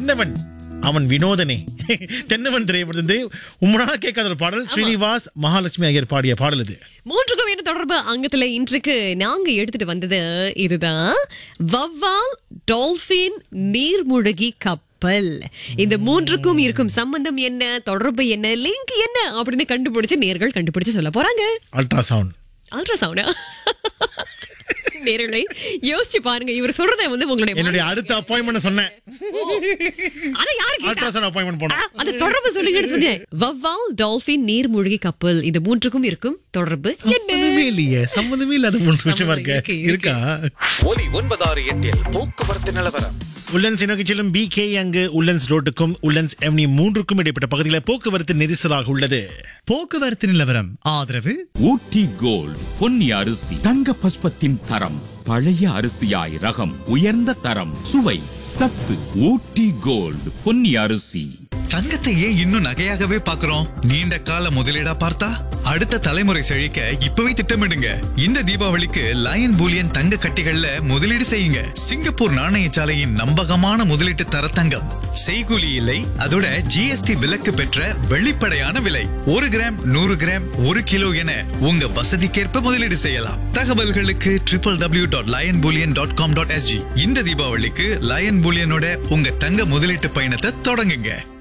தென்னவன் அவன் வினோதனே தென்னவன் திரைப்படத்திலிருந்து உம்மனால கேட்காத ஒரு பாடல் ஸ்ரீனிவாஸ் மகாலட்சுமி ஐயர் பாடிய பாடல் இது மூன்றுக்கும் என்ன தொடர்பு அங்கத்துல இன்றைக்கு நாங்க எடுத்துட்டு வந்தது இதுதான் வவ்வால் டால்பின் நீர்மூழ்கி கப்பல் இந்த மூன்றுக்கும் இருக்கும் சம்பந்தம் என்ன தொடர்பு என்ன லிங்க் என்ன அப்படின்னு கண்டுபிடிச்சு நேர்கள் கண்டுபிடிச்சு சொல்ல போறாங்க அல்ட்ரா சவுண்ட் அல்ட்ராசவுண்டா நேர்களை யோசிச்சு பாருங்க இவர் சொல்றதை வந்து உங்களுடைய என்னுடைய அடுத்த அப்பாயின்மெண்ட் சொன்னேன் அத யாரு கேட்டா? அல்ட்ரா சவுண்ட் அப்பாயின்மெண்ட் ஆ, போனோம் அந்த தொடர்பு சொல்லுங்கன்னு சொன்னேன் வவ்வால் டால்பின் நீர்மூழ்கி கப்பல் இந்த மூன்றுக்கும் இருக்கும் தொடர்பு என்ன சம்மந்தமே இல்லையே சம்மந்தமே இல்லாத மூன்று விஷயமா இருக்க இருக்கு, இருக்கு. இருக்கா ஒலி ஒன்பதாறு எட்டில் போக்குவரத்து நிலவரம் உல்லன்ஸ் நோக்கி செல்லும் பி கே அங்கு உல்லன்ஸ் ரோட்டுக்கும் உல்லன்ஸ் எம்னி மூன்றுக்கும் இடைப்பட்ட பகுதியில் போக்குவரத்து நெரிசலாக உள்ளது போக்குவரத்து நிலவரம் ஆதரவு ஊட்டி கோல்ட் பொன்னி அரிசி தங்க பஸ்பத்தின் தரம் பழைய அரிசியாய் ரகம் உயர்ந்த தரம் சுவை சத்து ஊட்டி கோல்ட் பொன்னி அரிசி தங்கத்தை ஏன் இன்னும் நகையாகவே பார்க்கிறோம் நீண்ட கால முதலீடா பார்த்தா அடுத்த தலைமுறை செழிக்க இப்பவே திட்டமிடுங்க இந்த தீபாவளிக்கு லயன் பூலியன் தங்க கட்டிகள்ல முதலீடு செய்யுங்க சிங்கப்பூர் நாணயசாலையின் நம்பகமான முதலீட்டு தரத்தங்கம் செய்கூலி இல்லை அதோட ஜிஎஸ்டி விலக்கு பெற்ற வெளிப்படையான விலை ஒரு கிராம் நூறு கிராம் ஒரு கிலோ என உங்க வசதிக்கேற்ப முதலீடு செய்யலாம் தகவல்களுக்கு triple W dot lion bullion dot com dot SG இந்த தீபாவளிக்கு லயன் பூலியனோட உங்க தங்க முதலீட்டு பயணத்தை தொடங்குங்க